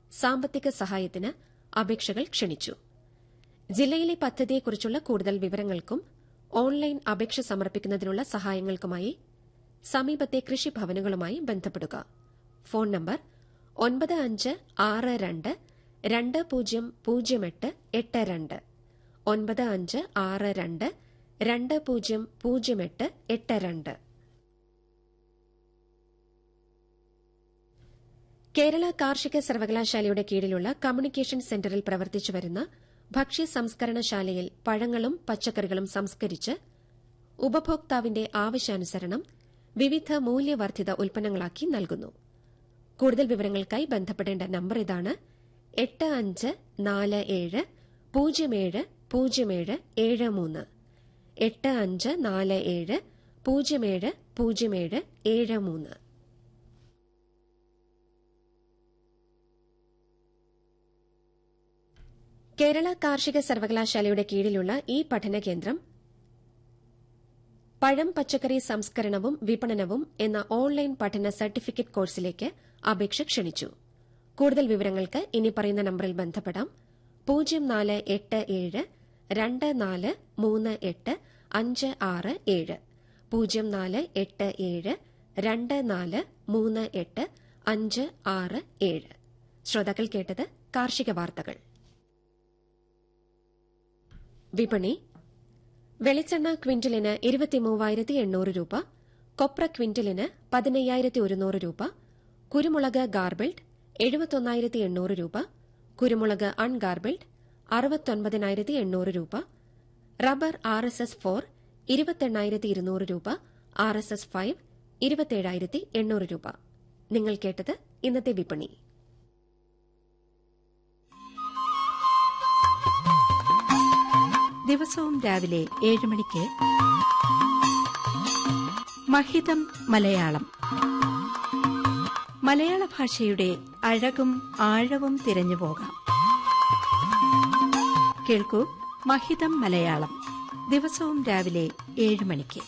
സാമ്പത്തിക സഹായത്തിന് അപേക്ഷകൾ ക്ഷണിച്ചു ജില്ലയിലെ പദ്ധതിയെക്കുറിച്ചുള്ള കൂടുതൽ വിവരങ്ങൾക്കും ഓൺലൈൻ അപേക്ഷ സമർപ്പിക്കുന്നതിനുള്ള സഹായങ്ങൾക്കുമായി സമീപത്തെ കൃഷിഭവനുകളുമായി ബന്ധപ്പെടുക ഫോൺ നമ്പർ ഒൻപത് അഞ്ച് ആറ് രണ്ട് രണ്ട് പൂജ്യം പൂജ്യം എട്ട് എട്ട് രണ്ട് ഒൻപത് അഞ്ച് ആറ് രണ്ട് രണ്ട് പൂജ്യം പൂജ്യം എട്ട് എട്ട് രണ്ട് കേരള കാർഷിക സർവകലാശാലയുടെ കീഴിലുള്ള കമ്മ്യൂണിക്കേഷൻ സെന്ററിൽ പ്രവർത്തിച്ചുവരുന്ന ഭക്ഷ്യ സംസ്കരണശാലയിൽ പഴങ്ങളും പച്ചക്കറികളും സംസ്കരിച്ച് ഉപഭോക്താവിന്റെ ആവശ്യാനുസരണം വിവിധ മൂല്യവർദ്ധിത ഉൽപ്പന്നങ്ങളാക്കി നൽകുന്നു കൂടുതൽ വിവരങ്ങൾക്കായി ബന്ധപ്പെടേണ്ട നമ്പർ ഇതാണ് എട്ട് അഞ്ച് നാല് ഏഴ് പൂജ്യം ഏഴ് പൂജ്യം ഏഴ് ഏഴ് മൂന്ന് എട്ട് അഞ്ച് നാല് ഏഴ് പൂജ്യം ഏഴ് പൂജ്യം ഏഴ് ഏഴ് മൂന്ന് കേരള കാർഷിക സർവകലാശാലയുടെ കീഴിലുള്ള ഈ പഠന കേന്ദ്രം പഴം പച്ചക്കറി സംസ്കരണവും വിപണനവും എന്ന ഓൺലൈൻ പഠന സർട്ടിഫിക്കറ്റ് കോഴ്സിലേക്ക് അപേക്ഷ ക്ഷണിച്ചു കൂടുതൽ വിവരങ്ങൾക്ക് ഇനി പറയുന്ന നമ്പറിൽ ബന്ധപ്പെടാം പൂജ്യം നാല് എട്ട് ഏഴ് രണ്ട് നാല് മൂന്ന് എട്ട് അഞ്ച് ആറ് ഏഴ് പൂജ്യം നാല് എട്ട് ഏഴ് രണ്ട് നാല് മൂന്ന് എട്ട് അഞ്ച് ആറ് ഏഴ് ശ്രോതാക്കൾ കേട്ടത് കാർഷിക വാർത്തകൾ വിപണി വെളിച്ചെണ്ണ ക്വിന്റലിന് ഇരുപത്തിമൂവായിരത്തി എണ്ണൂറ് രൂപ കൊപ്ര ക്വിന്റലിന് പതിനയ്യായിരത്തി ഒരുന്നൂറ് രൂപ കുരുമുളക് ഗാർബിൾഡ് എഴുപത്തൊന്നായിരത്തി എണ്ണൂറ് രൂപ കുരുമുളക് അൺഗാർബിൾഡ് അറുപത്തൊൻപതിനായിരത്തി എണ്ണൂറ് രൂപ rubber R S S four ഇരുപത്തെണ്ണായിരത്തി ഇരുന്നൂറ് രൂപ ആർ എസ് എസ് ഫൈവ് ഇരുപത്തേഴായിരത്തി എണ്ണൂറ് രൂപ നിങ്ങൾ കേട്ടത് ഇന്നത്തെ വിപണി ദിവസവും രാവിലെ ഏഴ് മണിക്ക് മഹിതം മലയാളം മലയാള ഭാഷയുടെ അഴകും ആഴവും തിരഞ്ഞു പോകാം കേൾക്കൂ മഹിതം മലയാളം ദിവസവും രാവിലെ ഏഴ് മണിക്ക്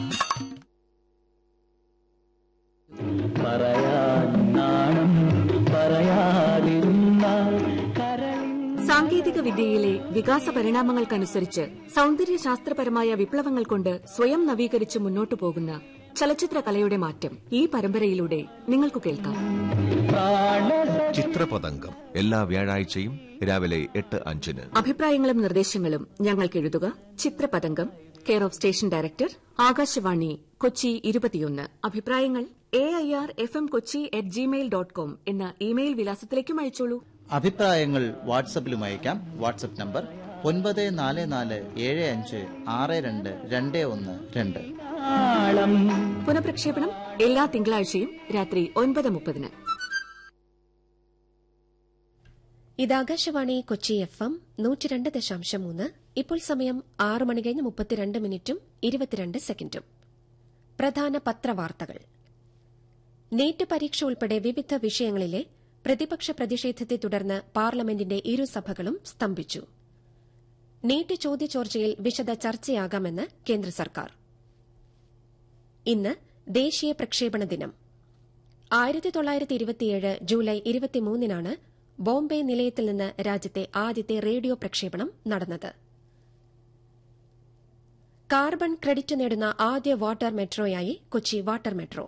പറയാൻ നാണം പറയാതിരുന്നാൽ കരളിൽ സാങ്കേതിക വിദ്യയിലെ വികാസ പരിണാമങ്ങൾക്കനുസരിച്ച് സൗന്ദര്യശാസ്ത്രപരമായ വിപ്ലവങ്ങൾ കൊണ്ട് സ്വയം നവീകരിച്ച് മുന്നോട്ടു പോകുന്ന ചലച്ചിത്ര കലയുടെ മാറ്റം ഈ പരമ്പരയിലൂടെ നിങ്ങൾക്ക് കേൾക്കാം ചിത്രപതംഗം എല്ലാ വ്യാഴാഴ്ചയും രാവിലെ എട്ട് അഞ്ചിന് അഭിപ്രായങ്ങളും നിർദ്ദേശങ്ങളും ഞങ്ങൾക്ക് എഴുതുക ചിത്രപതംഗം care of station director Akashvani Kochi ഇരുപത്തിയൊന്ന് അഭിപ്രായങ്ങൾ A I R F M Kochi at gmail dot com എന്ന ഇമെയിൽ വിലാസത്തിലേക്കും അയച്ചോളൂ അഭിപ്രായങ്ങൾ വാട്സപ്പിലും അയക്കാം വാട്സപ്പ് നമ്പർ ഒൻപത് നാല് നാല് ഏഴ് അഞ്ച് ആറ് രണ്ട് രണ്ട് ഒന്ന് രണ്ട് നാളം പുനഃപ്രക്ഷേപണം എല്ലാ തിങ്കളാഴ്ചയും രാത്രി ഒൻപത് മുപ്പതിന് ഇത് ആകാശവാണി കൊച്ചി എഫ് എം നൂറ്റിരണ്ട് ദശാംശം മൂന്ന് ഇപ്പോൾ സമയം ആറ് മണി കഴിഞ്ഞ് മുപ്പത്തിരണ്ട് മിനിറ്റും ഇരുപത്തിരണ്ട് സെക്കൻഡും പ്രധാന പത്രവാർത്തകൾ നീറ്റ് പരീക്ഷ ഉൾപ്പെടെ വിവിധ വിഷയങ്ങളിലെ പ്രതിപക്ഷ പ്രതിഷേധത്തെ തുടർന്ന് പാർലമെന്റിന്റെ ഇരുസഭകളും സ്തംഭിച്ചു നീറ്റ് ചോദ്യചോർച്ചയിൽ വിശദ ചർച്ചയാകാമെന്ന് കേന്ദ്ര സർക്കാർ ഇന്ന് ദേശീയ പ്രക്ഷേപണ ദിനം ആയിരത്തി തൊള്ളായിരത്തി ഇരുപത്തിയേഴ് ജൂലൈ ഇരുപത്തിമൂന്നിനാണ് ബോംബെ നിലയത്തിൽ നിന്ന് രാജ്യത്തെ ആദ്യത്തെ റേഡിയോ പ്രക്ഷേപണം നടന്നത് കാർബൺ ക്രെഡിറ്റ് നേടുന്ന ആദ്യ വാട്ടർ മെട്രോയായി Kochi water metro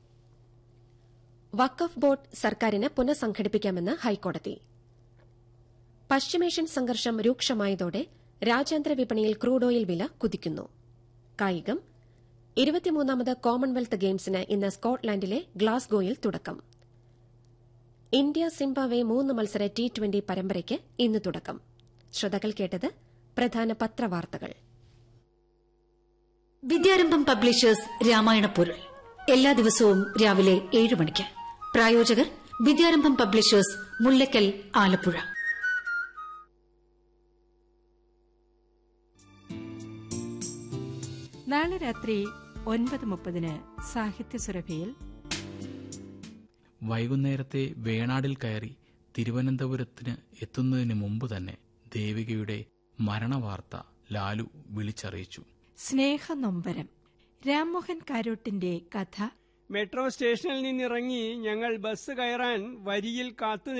Waqf board സർക്കാരിന് പുനഃസംഘടിപ്പിക്കാമെന്ന് ഹൈക്കോടതി പശ്ചിമേഷ്യൻ സംഘർഷം രൂക്ഷമായതോടെ രാജ്യാന്തര വിപണിയിൽ ക്രൂഡ് ഓയിൽ വില കുതിക്കുന്നു കായികം ഇരുപത്തിമൂന്നാമത് കോമൺവെൽത്ത് ഗെയിംസിന് ഇന്ന് സ്കോട്ട്ലാൻഡിലെ ഗ്ലാസ്ഗോയിൽ തുടക്കം ഇന്ത്യ സിംബാവെ മൂന്ന് മത്സര ടി ട്വന്റി പരമ്പരയ്ക്ക് ഇന്ന് തുടക്കം ശ്രോതാക്കൾ കേട്ടത് പ്രധാന പത്രവാർത്തകൾ വിദ്യാരംഭം പബ്ലിഷേഴ്സ് രാമായണ പൊരുൾ എല്ലാ ദിവസവും രാവിലെ ഏഴ് മണിക്ക് പ്രായോജകർ വിദ്യാരംഭം പബ്ലിഷേഴ്സ് മുല്ലക്കൽ ആലപ്പുഴ നാളെ രാത്രി ഒൻപത് മുപ്പതിന് സാഹിത്യ സുരഭിയിൽ വൈകുന്നേരത്തെ വേണാടിൽ കയറി തിരുവനന്തപുരത്തിന് എത്തുന്നതിന് മുമ്പ് തന്നെ ദേവികയുടെ മരണവാർത്ത ലാലു വിളിച്ചറിയിച്ചു സ്നേഹനൊമ്പരം രാംമോഹൻ കാരോട്ടിന്റെ കഥ മെട്രോ സ്റ്റേഷനിൽ നിന്നിറങ്ങി ഞങ്ങൾ ബസ് കയറാൻ വരിയിൽ കാത്തു